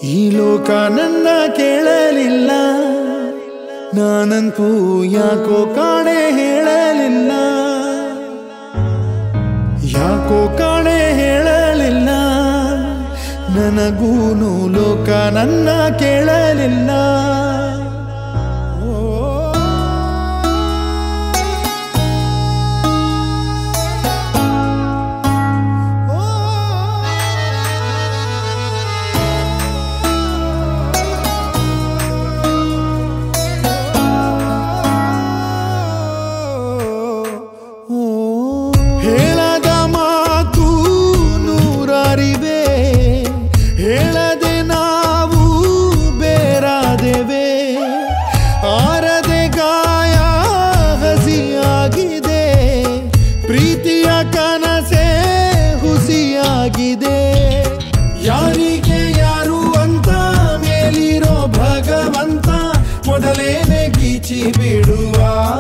ಈ ಲೋಕ ನನ್ನ ಕೇಳಲಿಲ್ಲ ನಾನಂತೂ ಯಾಕೋ ಕಾಣೆ ಹೇಳಲಿಲ್ಲ ಯಾಕೋ ಕಾಣೆ ಹೇಳಲಿಲ್ಲ ನನಗೂನು ಲೋಕ ನನ್ನ ಕೇಳಲಿಲ್ಲ ಓ ಹೇಳದ ಮಾತು ನೂರಾರಿವೆ ಹೇಳದೆ ನಾವು ಬೇರಾದೆವೆ ಆರದೆ ಗಾಯ ಹಸಿಯಾಗಿದೆ ಪ್ರೀತಿಯ ಕನಸೆ ಹುಸಿಯಾಗಿದೆ ಯಾರಿಗೆ ಯಾರು ಅಂತ ಮೇಲಿರೋ ಭಗವಂತ ಮೊದಲೇನೆ ಗೀಚಿ ಬಿಡುವ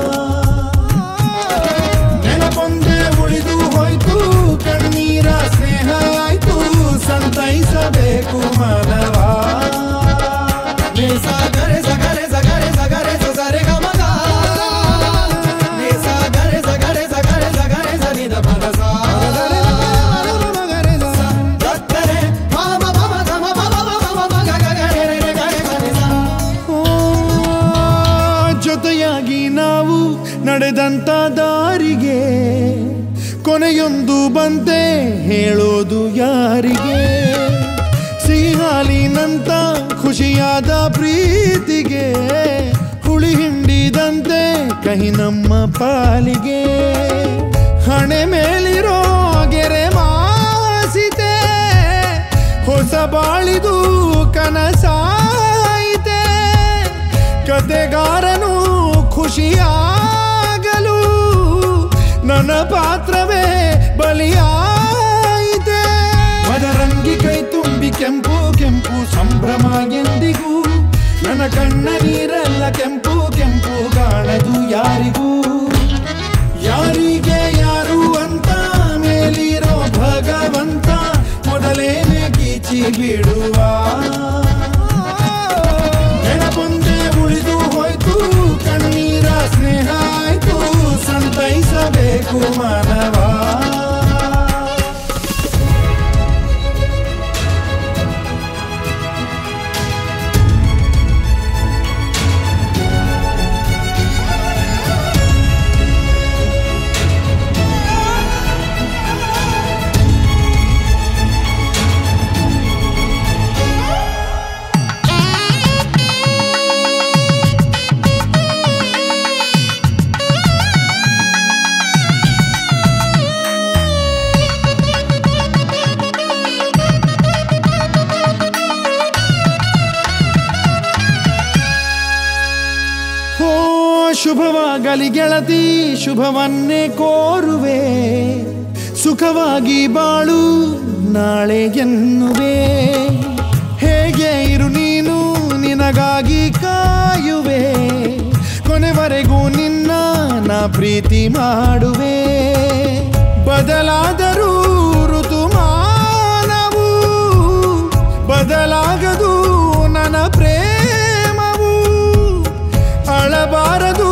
ನೆನಪೊಂದೆ ಉಳಿದು ಹೋಯ್ತು ಕಣ್ಣೀರ ಸ್ನೇಹ ಆಯ್ತು ಸಂತೈಸಬೇಕು ಮಾನವ ಸಗರೆ ಸಗರೆ ಸಗರೆ ಸಗರೆ ಸಗರೆ ಗಮಗ ಸಗರೆ ಸಗರೆ ಸಗರೆ ಸಗರೆ ಸನಿದ ಪದಸ ಸಕ್ಕರೆ ಮಾಮ ಮಮ ಗಮ ಮಮ ಮಮ ಮಗ ಗಗರೆ ರೆ ಗರೆ ಗನಿಸ ಓ, ಜೊತೆಯಾಗಿ ನಾವು ನಡೆದಂತ ದಾರಿಗೆ ಕೊನೆಯೊಂದು ಬಂತೆ ಹೇಳೋದು ಯಾರಿಗೆ ಸಿಹಿಹಾಲಿನಂತ ಖುಷಿಯಾದ ಪ್ರೀತಿಗೆ ಹುಳಿ ಹಿಂಡಿದಂತೆ ಕಹಿ ನಮ್ಮ ಪಾಲಿಗೆ ಹಣೆ ಮೇಲಿರೋ ಗೆರೆ ಮಾಸಿತೆ ಹೊಸ ಬಾಳಿದು ಕನಸಾಯಿತೆ ಕತೆಗಾರನು ಖುಷಿಯಾಗಲು ನನ್ನ ಪಾತ್ರವೇ ಬಲಿಯಾಯಿತೆ ಮದರಂಗಿ ಕೈ ತುಂಬಿ ಕೆಂಪು ಕೆಂಪು ಸಂಭ್ರಮ ಎಂದಿಗೂ ನನ್ನ ಕಣ್ಣ ನೀರೆಲ್ಲ ಕೆಂಪು ಕೆಂಪು ಕಾಣದು ಯಾರಿಗೂ ಯಾರಿಗೆ ಯಾರು ಅಂತ ಮೇಲಿರೋ ಭಗವಂತ ಮೊದಲೇನೆ ಗೀಚಿ ಬಿಡುವ ನೆನಪೊಂದೆ ಉಳಿದು ಹೋಯ್ತು ಕಣ್ಣೀರ ಸ್ನೇಹ ಆಯ್ತು ಸಂತೈಸಬೇಕು ಮಾನವ ಓ ಶುಭವಾಗಲಿ ಗೆಳತಿ ಶುಭವನ್ನೇ ಕೋರುವೆ ಸುಖವಾಗಿ ಬಾಳು ನಾಳೆ ಎನ್ನುವೆ ಹೇಗೆ ಇರು ನೀನು ನಿನಗಾಗಿ ಕಾಯುವೆ ಕೊನೆವರೆಗೂ ನಿನ್ನ ನಾ ಪ್ರೀತಿ ಮಾಡುವೆ ಬದಲಾದರೂ ಋತುಮಾನವು ಬದಲಾಗದು ನನ್ನ ಪ್ರೇಮವು ಅಳಬಾರದು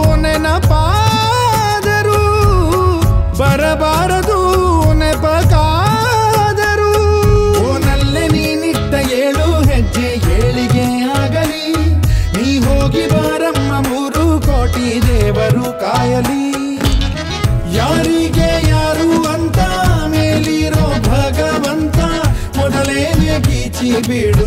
ನೆನಪಾದರು ಬರಬಾರದು ನೆಪಕಾದರು ಓನಲ್ಲೇ ನೀನಿಟ್ಟ ಏಳು ಹೆಜ್ಜೆ ಏಳಿಗೆ ಆಗಲಿ ನೀ ಹೋಗಿ ಬಾರಮ್ಮ ಮೂರು ಕೋಟಿ ದೇವರು ಕಾಯಲಿ ಯಾರಿಗೆ ಯಾರು ಅಂತ ಮೇಲಿರೋ ಭಗವಂತ ಮೊದಲೇನೆ ಗೀಚಿ ಬಿಡು